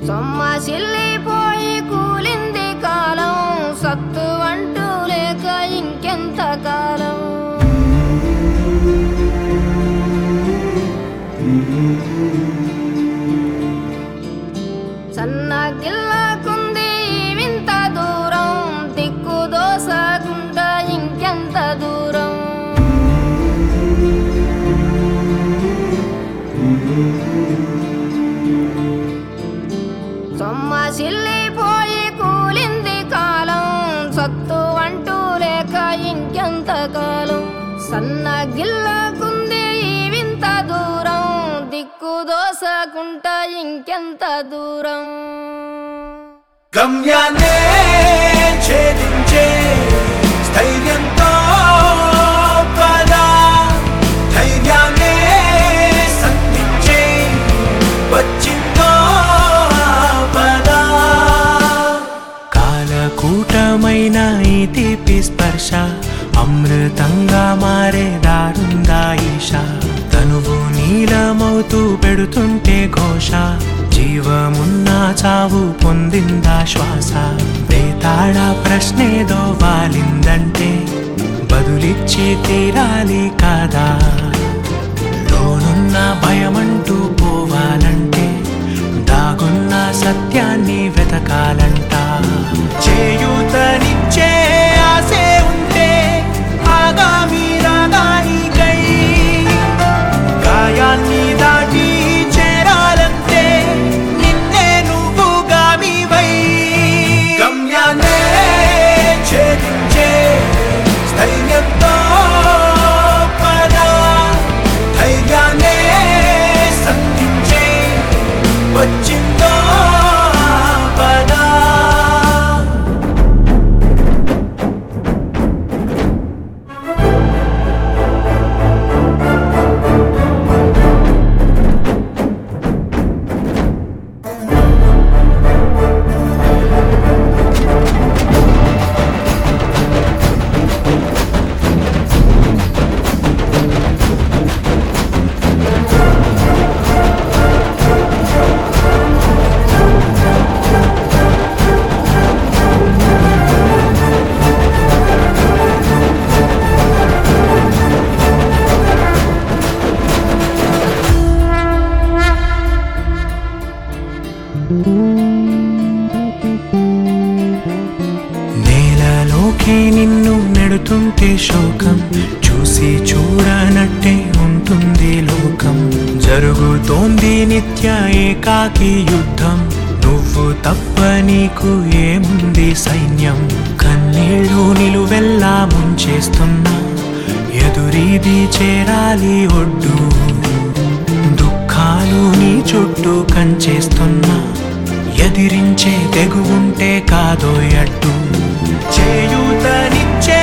సొమ్మసిల్లిపోయి కూలింది కాలం సత్తు అంటూ లేక ఇంకెంత కాలం సన్నగిల్లకుంది ఈ వింత దూరం దిక్కు దోసకుండా ఇంకెంత దూరం సొమ్మసిల్లిపోయి కూలింది కాలం సత్తు అంటూ లేక ఇంకెంత కాలం సన్నగిల్లకుంది ఈ వింత దూరం దిక్కు దోసకుంటా ఇంకెంత దూరం గమ్యాన్నే ఛేదించే స్థైర్యంతో పద ధైర్యాన్నే సంధించే వచ్చిందో పద కాలకూటమైన ఈ తీపి స్పర్శ అమృతంగా మారే దారుందా ఈశా తనువు నీలమవుతూ పెడుతుంటే ఘోష జీవమున్న చావు పొందిందా శ్వాస బేతాళ ప్రశ్నేదో వాలిందంటే బదులిచ్చి తీరాలి కాదా లోనున్న భయమంటూ పోవాలంటే దాగున్న సత్యాన్ని వెతకాలంట చేయూతనిచ్చే ఆసే ఉంటే ఆగామి రాగానికై గాయాన్ని దాటి చేరాలంటే నిన్నే నువ్వు గామివై గమ్యాన్నే ఛేదించే స్థైర్యంతో పద ధైర్యాన్నే సంధించే వచ్చిందో పద నేలలోకి నిన్ను నెడుతుంటే శోకం చూసి చూడనట్టే ఉంటుంది లోకం జరుగుతోంది నిత్య ఏకాకి యుద్ధం నువ్వు తప్ప నీకు ఏముంది సైన్యం కన్నీళ్ళు నిలువెల్లా ముంచేస్తున్నా ఎదురీది చేరాలి ఒడ్డు దుఃఖాలు నీ చుట్టూ కంచేస్తున్నా ఎదిరించే తెగు ఉంటే కాదో అడ్డు చేయూతనిచ్చే